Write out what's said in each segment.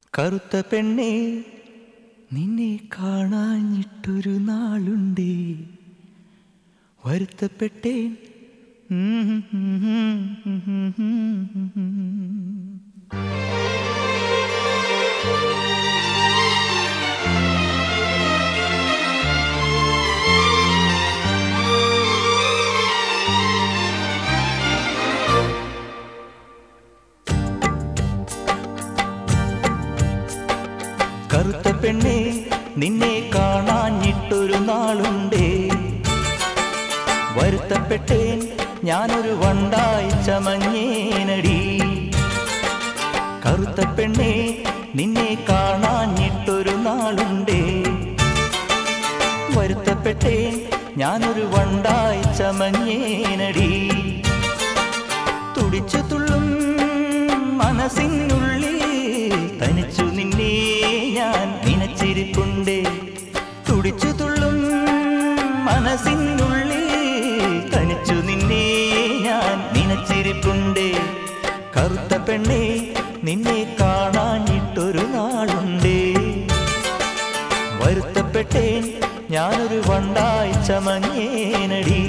കറുത്ത പെണ്ണേ നിന്നെ കാണാഞ്ഞിട്ടൊരു നാളുണ്ടേ വരുത്തപ്പെട്ടേൻ കറുത്ത പെണ്ണേ നിന്നെ കാണാഞ്ഞിട്ടൊരു നാളുണ്ടേ വരുത്തപ്പെട്ടേൻ ഞാനൊരു വണ്ടായി ചമഞ്ഞേനടി കറുത്ത പെണ്ണേ നിന്നെ കാണാഞ്ഞിട്ടൊരു നാളുണ്ടേ വരുത്തപ്പെട്ടേൻ ഞാനൊരു വണ്ടായി ചമഞ്ഞേനടി തുടിച്ചു തുള്ളും മനസ്സിനുള്ളിൽ തനിച്ചു നിന്നെ ഞാൻ നിനച്ചിരിപ്പുണ്ടേ തുടിച്ചു തുള്ളും മനസ്സിനുള്ളിൽ തനിച്ചു നിന്നെ ഞാൻ നിനച്ചിരിപ്പുണ്ടേ കറുത്ത പെണ്ണേ നിന്നെ കാണാഞ്ഞിട്ടൊരു നാളുണ്ടേ വരുത്തപ്പെട്ടേൻ ഞാനൊരു വണ്ടായി ചമഞ്ഞേനടി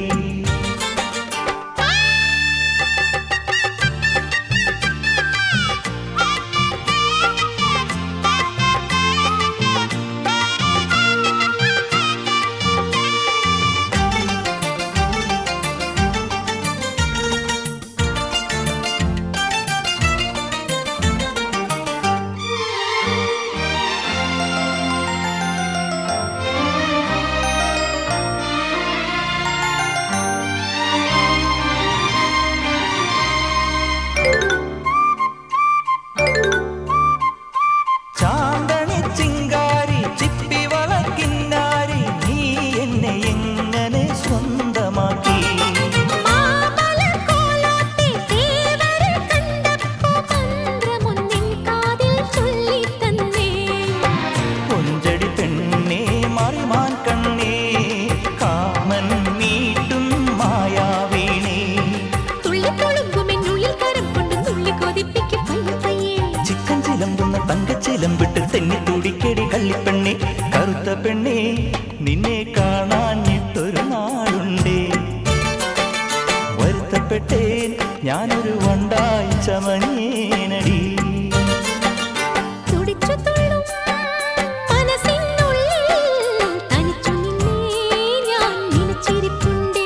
ചാന്തണി ചിങ്കാരി ചിപ്പി വളക്കിന്നാരി നീ എന്നെ എങ്ങനെ സ്വന്തമാക്കി മാമലക്കോലാട്ടി തേവരെ കണ്ടപ്പോ മന്ത്രമൊന്നിൻ കാതിൽ ചൊല്ലിത്തന്നേ കൊഞ്ചടി പെണ്ണേ മറിമാൻ കണ്ണേ കാമൻ നീട്ടും മായാവീണേ തുള്ളിപ്പൊളുങ്കുമെന്നുള്ളിൽ കരം കൊണ്ട് തുള്ളി കൊതിപ്പിക്കും പയ്യെ പയ്യെ ചിക്കൻ ചിലമ്പുന്ന തങ്കച്ചിലമ്പിട്ട് തെന്നി തുടിക്കടി കള്ളിപ്പെണ്ണേ കറുത്ത പെണ്ണേ നിന്നെ കാണാഞ്ഞിട്ടൊരു നാളുണ്ടേ വരുത്തപ്പെട്ടേൻ ഞാനൊരു വണ്ടായി ചമഞ്ഞേനടി തുടിച്ചു തുള്ളും മനസ്സിനുള്ളിൽ തനിച്ചു നിന്നേ ഞാൻ നിനച്ചിരിപ്പുണ്ടേ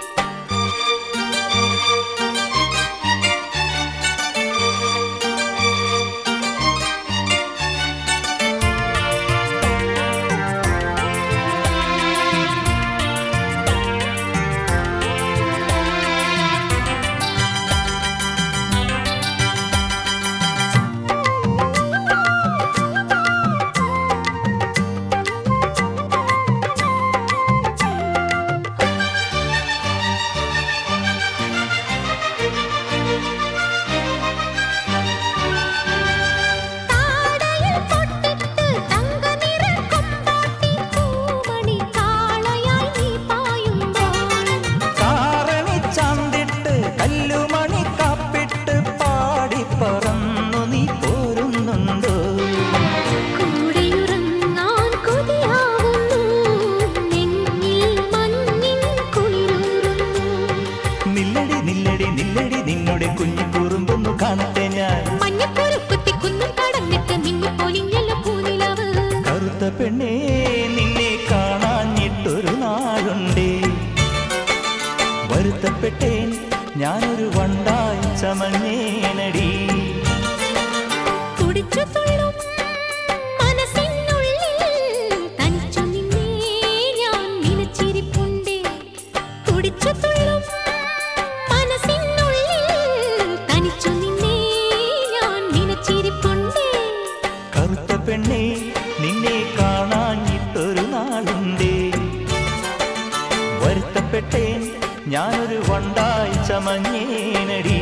താടയിൽ പൊട്ടിട്ട് തങ്കനിറ കൊമ്പാട്ടി പൂമണി കാളയായി നീ പായുമ്പോൾ കാരണി ചാന്തിട്ട് കല്ലുമണി കാപ്പിട്ട് പാടി പറന്നു നീ പോരുന്നുണ്ടോ കൂടെയുറങ്ങാൻ കൊതിയാവുന്നു നെഞ്ഞിൽ മഞ്ഞിൻ കുളിരൂറുന്നു നില്ലടി നില്ലടി നില്ലടി നിന്നുടെ കുഞ്ഞു കുറുമ്പൊന്നു കാണട്ടെ ഞാൻ മഞ്ഞപ്പൊരു കുത്തി കുന്നും തടഞ്ഞിട്ട് മിന്നിപ്പൊലിഞ്ഞല്ല പൂനിലവ് കറുത്ത പെണ്ണേ നിന്നെ കാണാഞ്ഞിട്ടൊരു നാളുണ്ടേ വരുത്തപ്പെട്ടേൻ ഞാനൊരു വണ്ടായി ചമഞ്ഞേനടി തുടിച്ചു തുള്ളും മനസ്സിനുള്ളിൽ തനിച്ചു നിന്നേ ഞാൻ നിനച്ചിരിപ്പുണ്ടേ തുടിച്ചു തുള്ളും മനസ്സിനുള്ളിൽ തനിച്ചു നിന്നേ ഞാൻ നിനച്ചിരിപ്പുണ്ടേ കറുത്ത പെണ്ണേ നിന്നെ കാണാഞ്ഞിട്ടൊരു നാളുണ്ടേ വരുത്തപ്പെട്ടേൻ ഞാനൊരു വണ്ടായി ചമഞ്ഞേനടി